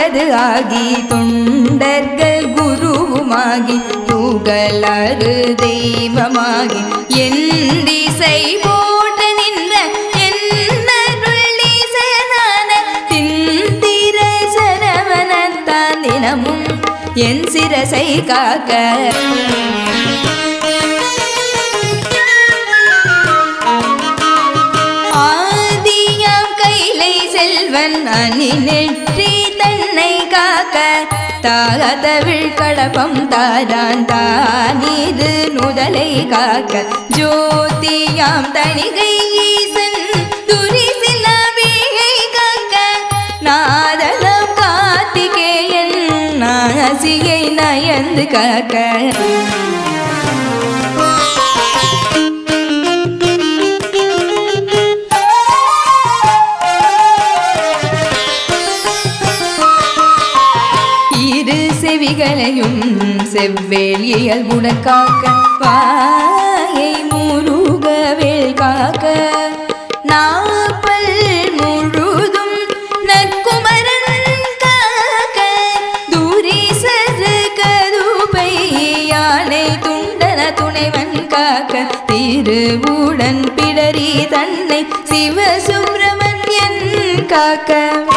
துகளது ஆகி தொண்டர்கள் குருவுமாகி புகழறு தெய்வமாகி என் திசை போட்ட நின்ற என்னருள்ளீசனான திந்திர சரவணத்தான் தினமும் என் சிரசை காக்க ஆதியாம் கைலை செல்வன் அணி நெற்றி தன்னை காக்க தாகதவிழ் கடபம் தாரான் தானீது நுதலை காக்க ஜோதியாம் தணிகை ஈசன் துரிசிலவியை காக்க நாதலம் கார்த்திகேயன் நாசியை நயந்து காக்க இரு செவிகளையும் செவ்வேல் இயல்புடன் காக்க வாயை முருகவேல் காக்க நாப்பல் முழுதும் நற்குமரன் காக்க தூரீசரு கருப்பை யானை துண்டன துணைவன் காக்க திருவுடன் பிடரி தன்னை சிவசுப்பிரமணியன் காக்க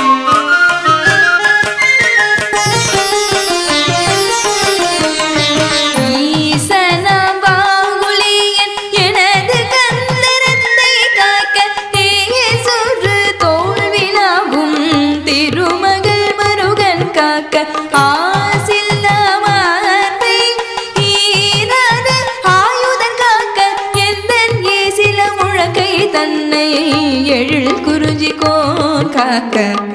ஈசனாம் பாங்குலியன் எனது கந்தரத்தை காக்க தேசுரு தோல்வினாகும் திருமகள் மருகன் காக்க ஆசில் மார்பை ஈராத ஆயுதன் காக்க எந்தன் ஏசில முழக்கை தன்னை எழில் குறிஞ்சி கோன் காக்க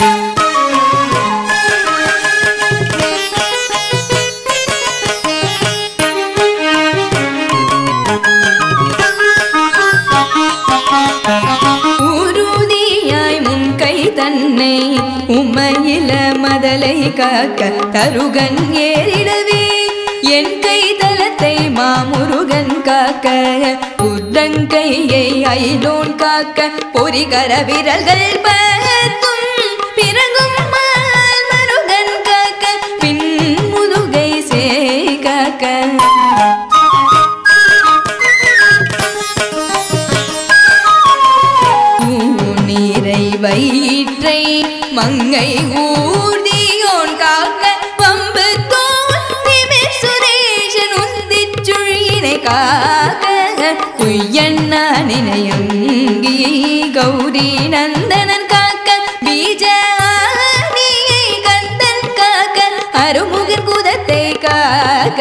உறுதியாய் முன் கை தன்னை உமையில மதலை காக்க தருகன் ஏறிடவே என் கை தலத்தை மாமுருகன் காக்க உடங்கையை ஐலோன் காக்க பொறிகர விரல்கள் பத்தும் பிறகும் மால் மருகன் காக்க பின் முதுகை சே காக்க நீரை வயிற்றை மங்கை ஊர்தியோன் காக்க பம்பு தோன்றிமிர் சுரேஷன் உந்திச் சுழியினை காக்க குய்யண்ணா நினையங்கி கௌரி நந்தனன் காக்க பீஜ ஆணியை கந்தன் காக்க அருமுகன் குதத்தை காக்க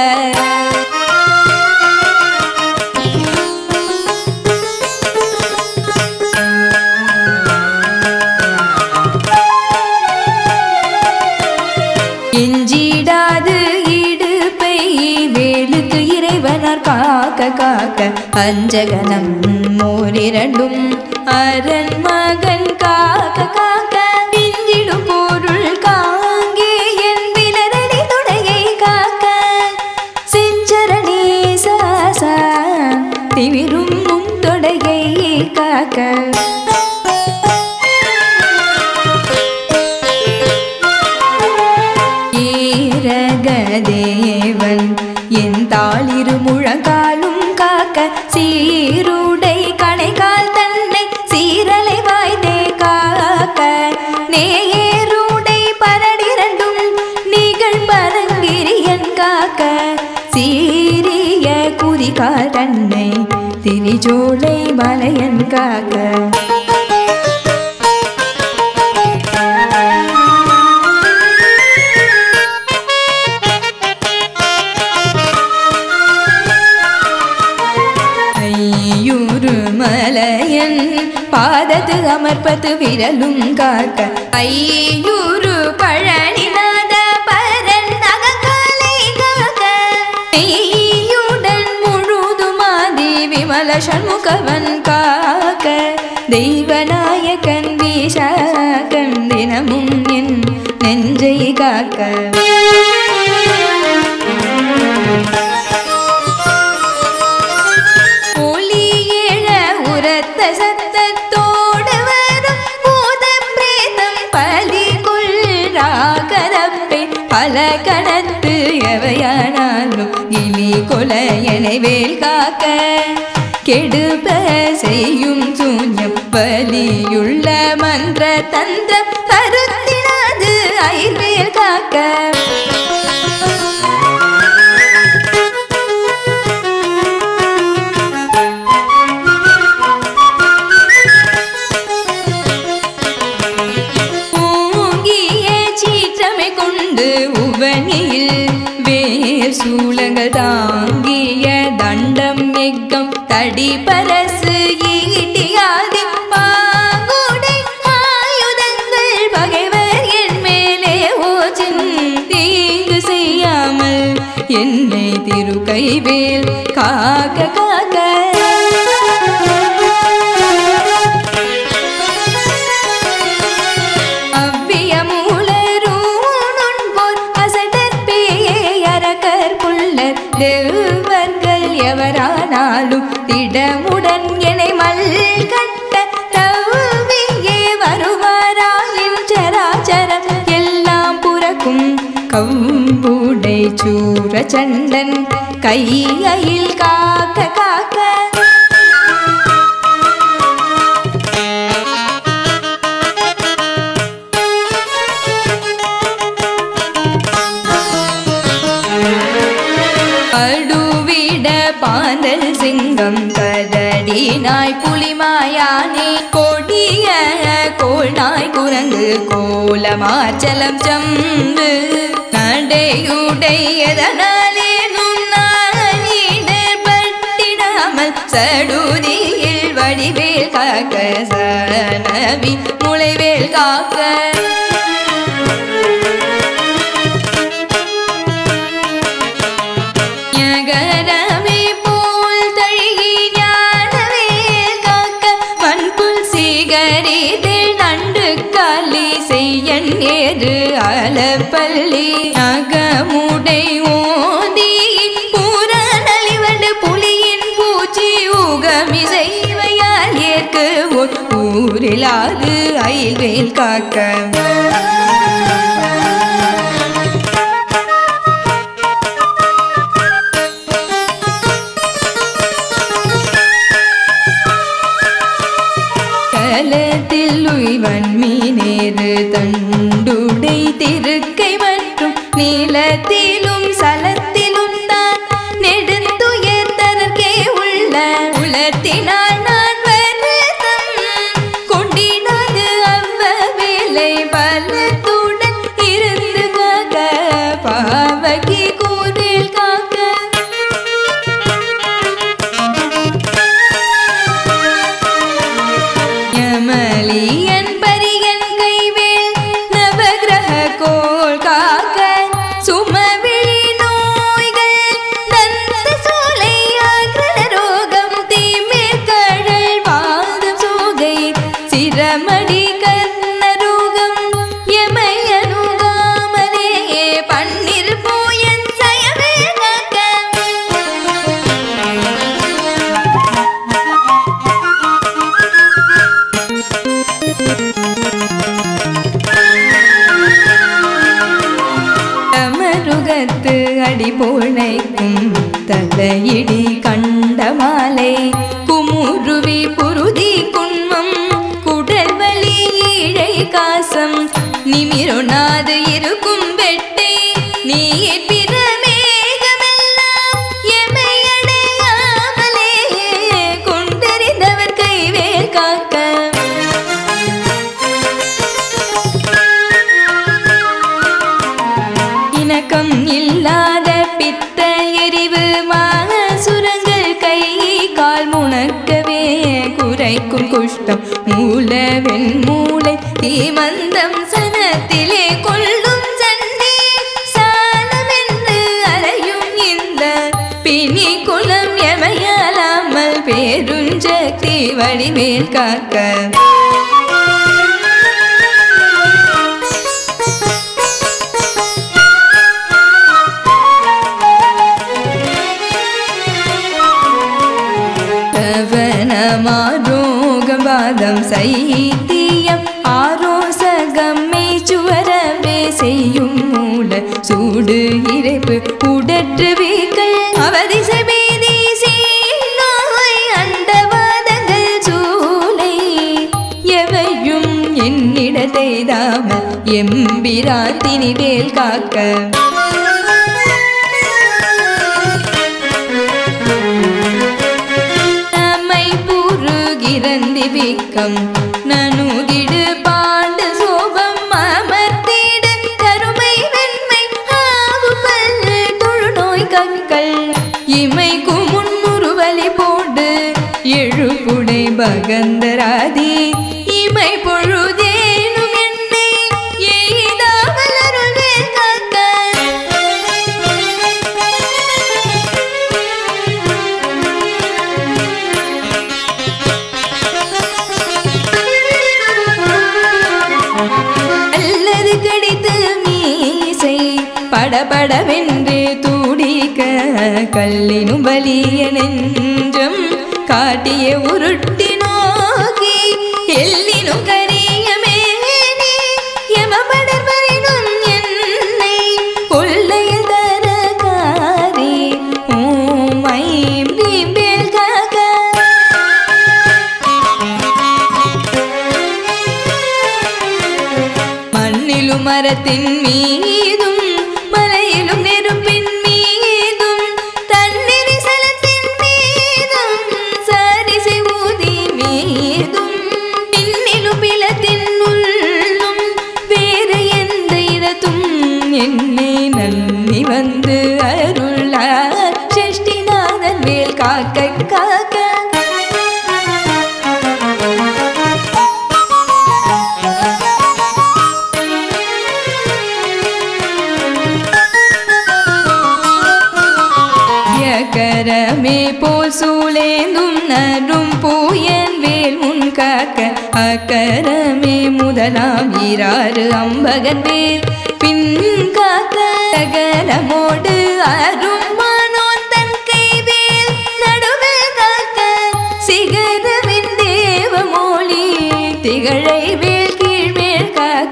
எஞ்சிடாது இடுப்பை வேலுக்கு இறைவனார் காக்க காக்க அஞ்சகனம் மோரிரண்டும் அரண் மகன் காக்க காக்க இஞ்சிடும் பொருள் காங்கே என் விலரடி துடையை காக்க செஞ்சரணே சாசா திவிரும் முன் தொடையை காக்க ஏரகதேவன் என் தாளிரு முழங்காலும் காக்க சீருடை கணைகால் தன்னை சீரலை வாய்தே காக்க நேருடை பரடிரண்டும் நிகழ் பரங்கிரியன் காக்க சீரிய குதிகால் தன்னை திரிஜோலை மலையன் காக்க ஐயூரு மலையன் பாதத்து அமர்ப்பது விரலும் காக்க ஐயூரு பழனிநாத பரன் அகக்காலை காக்க மெய்யுடன் முழுதுமாதி விமல சண்முகவன் காக்க தெய்வநாயகன் வீசாகன் தினமும் என் நெஞ்சை காக்க ஒலி எழ உரத்த சத்தத்தோடு வரும் பூதம் பிரேதம் பலி கொள்றாக பல கணத்து எவையானாலும் கிளி கொலையனை வேல் காக்க கெடுப செய்யும் சூன்யம் பலியுள்ள மன்ற தந்திரம் கருத்தினது ஐவேல் காக்க ஓங்கிய சீற்றமை கொண்டு உவனியில் வேர் சூலங்கள் தாங்கிய தண்டம் எக்கம் தடி பரசு ஈட்டியாதி பாகுடை ஆயுதங்கள் பகைவர் என் மேலே ஓச்சின் தீங்கு செய்யாமல் என்னை திருக்கைவேல் காக்க காக்க அவ்விய மூலரூணுண்போர் அசடற்பேயே அரக்கர் புல்லர் தேவர்கள் எவரானாலும் திடமுடன் என்னை மல்கட்ட தவ்வியே வருவாராயின் சராச்சரம் எல்லாம் புறக்கும் கவும்புடை சூர சண்டன் கையில் காக்க காக்க அடுவிட பாந்தல் சிங்கம் கதடி நாய் புலிமாயானே கொடிய கோள் நாய் குரங்கு கோலமாச்சலம் சம்பு நடையுடையதனாலே நுண்ணானிடர் பட்டிடாமல் சடுதியில் வடிவேல் காக்க சனவி முளைவேல் காக்க ஞகரமே போல் தழுகி ஞானவே காக்க மண்புல் சீகரிதில் நண்டு காலி செய்யன் ஏறு அலப்பள்ளி அகமுடை ஓதி பூரணலிவண்டு புலியின் பூச்சி ஊகமிசைவையால் ஏற்கு ஓர் ஊரிலாது அயில்வேல் காக்க கலத்தில் உய்வன் மீனேறு தண்டுடை திருக்கை மற்றும் நீலத்திலும் சலத்திலும் தான் நெடுந்துயர்த்தனர்க்கே உள்ள உலத்தினால் நான் வருத்தம் கொண்டிடாது அவ்வ வேலை பலத்துடன் இருந்து காக்க பாவகி கூறில் காக்க யமலியன் பரியன் கைவேல் நவகிரக கோள் காக்க சுமவிழி நோய்கள் தந்த சோலை ஆக்ரண ரோகம் தீமேற் கடல் வாதம் சோகை சிரமடி கர்ண ரோகம் எமையனுகாமலே பன்னிரு போயன் சயமே காக்க தமருகத்து அடிபோழைக்கும் தலையிடி கண்ட மாலை குமுருவி புருதி குன்மம் குடல் வலி ஈழை காசம் நிமிரொணாது இருக்கும் வெட்டை நீ பிரமேகமெல்லாம் எமை அடையாமலே கொண்டறிந்தவர் கைவேல் காக்க இணக்கம் இல்லாத பித்த எரிவு மாசுரங்கள் கை கால் முணக்கவே குறைக்கும் குஷ்டம் மூல வெண்மூளை தீமந்தம் சனத்திலே கொள்ளும் சண்டே சாலமென்று அலையும் இந்த பிணி குலம் எமையலாமல் பேருஞ்சக்தி வடிவேல் காக்க கவனமாரோகவாதம் சைத்தியம் ஆரோசகம்மை சுவரவே செய்யும் மூல சூடு இறைப்பு உடற்று வீக்கள் அவதிசை பேதி சீநோய் அண்டவாதங்கள் சூலை எவையும் என்னிடத்தை தாம எம்பிராத்தினி வேல் காக்க நம்மை புருகிறந்தி வீக்கம் நனுதிடு பாண்டு சோபம் அமர்த்திடு கருமை வெண்மை ஆகுபல் தொழுநோய் கற்கள் இமைக்கு முன்னுருவலி போடு எழுப்புடை பகந்தராதி இமை பொழுதேனும் என்னை எய்தாமல் அருள்வேல் காக்க அல்லது கிடைத்து மீசை படபடவென்று துடிக்க கல்லினும் வலிய நெஞ்சம் காட்டிய உருட்டி நோக்கி எல்லினும் கரிய மேனி எமபடர் வரினும் என்னை கொள்ளையில் தர காரி ஊமை பிம்பேல் காக்க மண்ணிலும் மரத்தின் மீதும் மலையிலும் நெருப்பின் மீதும் தண்ணீர் சலத்தின் மீதும் சரிசை ஊதி மீதும் பின்னிலும் பிளத்தின் உள்ளும் வேறு எந்த இடத்தும் என்னை நன்னி வந்து அருளார் சஷ்டிநாதன் வேல் காக்க காக்க கரமே போல் சூழேந்தும் நரும் பூயன் வேல் முன் காக்க அக்கரமே முதலாம் ஈராறு அம்பகன் வேல் பின் காக்க சகலமோடு அரும் மனோன் தன் கைவேல் நடுவில் காக்க சிகரவின் தேவமொழி திகழை வேல் கீழ்மேல் காக்க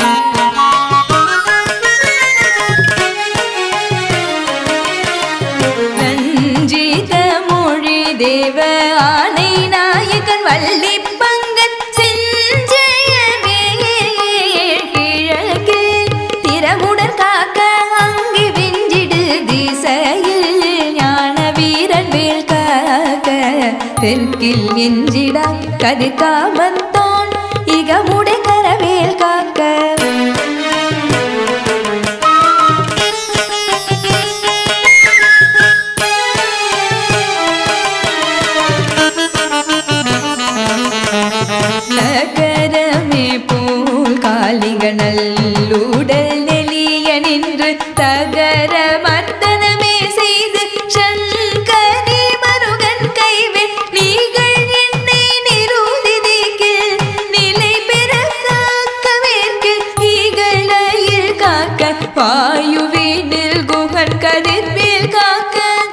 ரஞ்சித மொழி தேவ ஆனை நாயகன் வள்ளி பங்கன் செஞ்சயமே கிழக்கு திறமுடன் காக்க அங்கு விஞ்சிடு திசையில் ஞான வீரன் வேல் காக்க தெற்கில் எஞ்சிடா கதிர்காமத்தோன் இகமுடை கரவேல் காக்க நகரமே போல் காலிகனல்லுடல் நெலிய நின்று தகர மர்த்தனமே செய்து சங்கரி மருகன் கைவில் நீங்கள் என்னை நிரூதிதிக்கில் நிலை பெற காக்க வேர்க்கில் ஈகளையில் காக்க வாயுவினில் குகன் கதிர்வேல் காக்க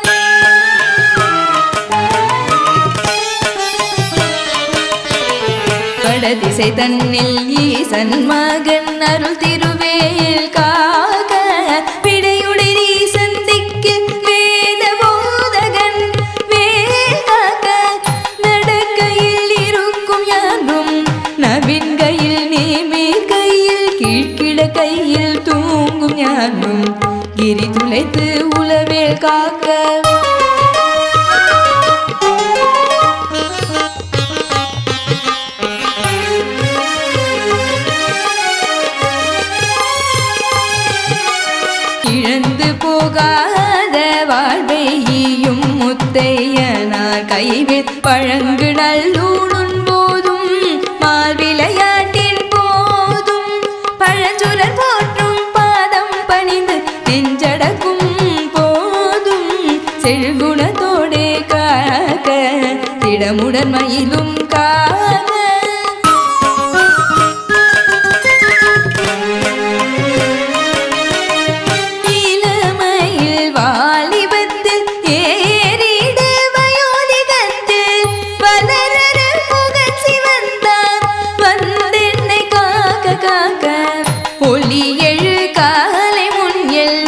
வடதிசை தன்னில் ஈசன் மகன் அருள் திருவேல் காக விடையுடை ஈசன் திக்கில் வேத போதகன் வேல் காக்க நடக்கையில் இருக்கும் யாரும் நவின் கையில் நேமேல் கையில் கீழ்கிட கையில் தூங்கும் யாரும் கிரி துளைத்து உளவேல் காக்க இழந்து போகாத வாழ்வையும் முத்தையனார் கைவில் பழங்கு நல்லூடுன் போதும் மால் விளையாட்டின் போதும் பழஞ்சுரர் போற்றும் பாதம் பணிந்து நெஞ்சடக்கும் போதும் செழுகுணத்தோடே காக்க திடமுடன் மயிலும் காக்க இளமையில் வாலிபத்தில் ஏறிடு வயோதிகத்தில் வளரரு முகன் சிவந்தான் வந்தென்னை காக்க காக்க ஒளி எழு காலை முன்னில்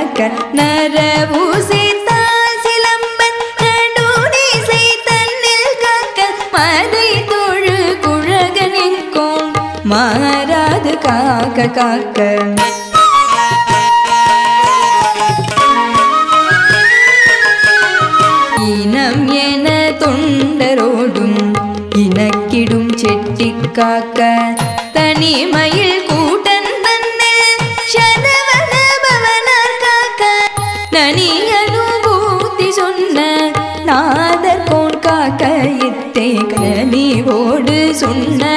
காக்க நரபூசி தாழ் சிலம்பன் நடுநீசை தன்னில் காக்க மதை தொழு குழகனின் கோன் மாறாது காக்க காக்க இனம் என தொண்டரோடும் இனக்கிடும் செட்டி காக்க தனிமயில் கூட்டன் தன்னில் சரவண பவனார் காக்க நனி அனுபூதி சொன்ன நாதர் கோன் காக்க இத்தே கனிவோடு சொன்ன